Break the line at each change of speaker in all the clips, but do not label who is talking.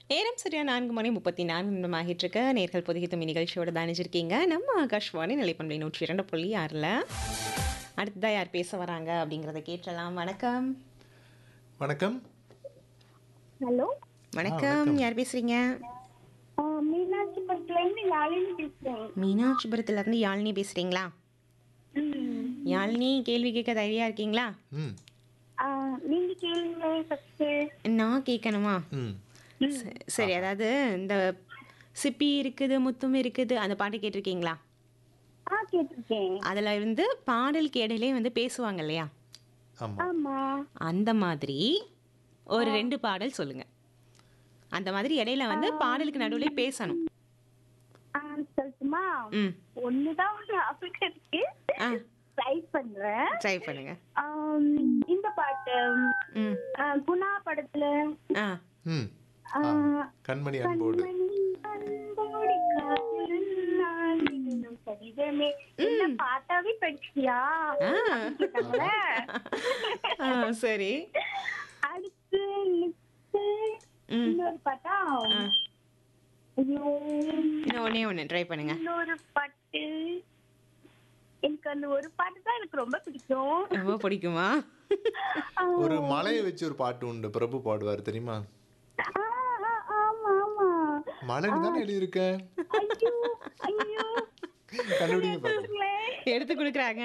நேரம் சரியா நான்கு மணி முப்பத்தி நான்கு நிமிடம் ஆகிட்டு இருக்க நேர்கள் பொதுகி தும்மி நிகழ்ச்சியோட தானிச்சிருக்கீங்க நம்ம ஆகாஷ்வாணி நிலைப்பண்பை நூற்றி இரண்டு புள்ளி ஆறில் அடுத்ததா யார் பேச வராங்க அப்படிங்கிறத கேட்டலாம் வணக்கம்
வணக்கம்
ஹலோ
வணக்கம் யார் பேசுறீங்க
மீனாட்சி பக்கத்துலேருந்து யாழினி பேசுகிறேன்
மீனாட்சிபுரத்துல இருந்து யாழினி பேசுறீங்களா யாழினி கேள்வி கேட்க தயாரியா இருக்கீங்களா
ம்
நீங்க கேளுங்க ஃபர்ஸ்ட்
நான் கேட்கணுமா
ம்
ச- சரி அதாவது இந்த சிப்பி இருக்குது முத்தும் இருக்குது அந்த பாட்டு கேட்டிருக்கீங்களா
ஆ கேட்டிருக்கேன்
அதுல இருந்து பாடலுக்கு இடையிலே வந்து பேசுவாங்க இல்லையா
ஆமாம்
ஆமா
அந்த மாதிரி ஒரு ரெண்டு பாடல் சொல்லுங்க அந்த மாதிரி இடையில வந்து பாடலுக்கு நடுவுல பேசணும்
ஆ சொல்லட்டுமா
ம்
ஒண்ணுதான் ஒரு ஞாபகம் இருக்கு
ஆ
ட்ரை பண்றேன்
ட்ரை பண்ணுங்க
ஆம், இந்த பாட்டு
ம்
ஆ, குணா படத்துல
ஆ
ம்
ஆ,
கண்மணி அன்போடு
கண்மணி அன்போடு காத்திருந்தான் என்னும் கடிதமே என்ன பாட்டாவே படிச்சியா
ஆ.
கேட்டாங்களே.
ஆ சரி
அடுத்து next
ம்
இன்னொரு பாட்டா
ஆ.
ஐயோ
இன்னும் ஒண்ணே ஒன்று ட்ரை பண்ணுங்க
இன்னொரு பாட்டு எனக்கு அந்த ஒரு பாட்டு தான் எனக்கு ரொம்ப பிடிக்கும்
ரொம்ப பிடிக்குமா
ஆ,
ஒரு மலையை வச்சு ஒரு பாட்டு உண்டு பிரபு பாடுவார் தெரியுமா
ஆ, ஆ, ஆமா ஆமா
மலைன்னு தானே எழுதியிருக்க
ஐயோ ஐயோ
கண்டுபிடிங்க பாருங்க
சொல்லுங்களே.
எடுத்து கொடுக்குறாங்க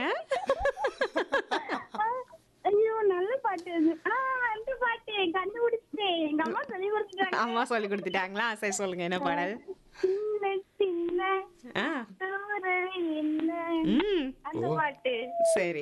ஆ, ஐயோ நல்ல பாட்டு அது ஆ அந்த பாட்டு கண்டுபிடிச்சிட்டேன் எங்க அம்மா சொல்லி கொடுத்துட்டாங்க
அம்மா சொல்லி கொடுத்துட்டாங்களா சரி சொல்லுங்க என்ன பாடல்
சின்ன சின்ன
ஆ
தூரல் என்ன
ம்
அந்த பாட்டு
சரி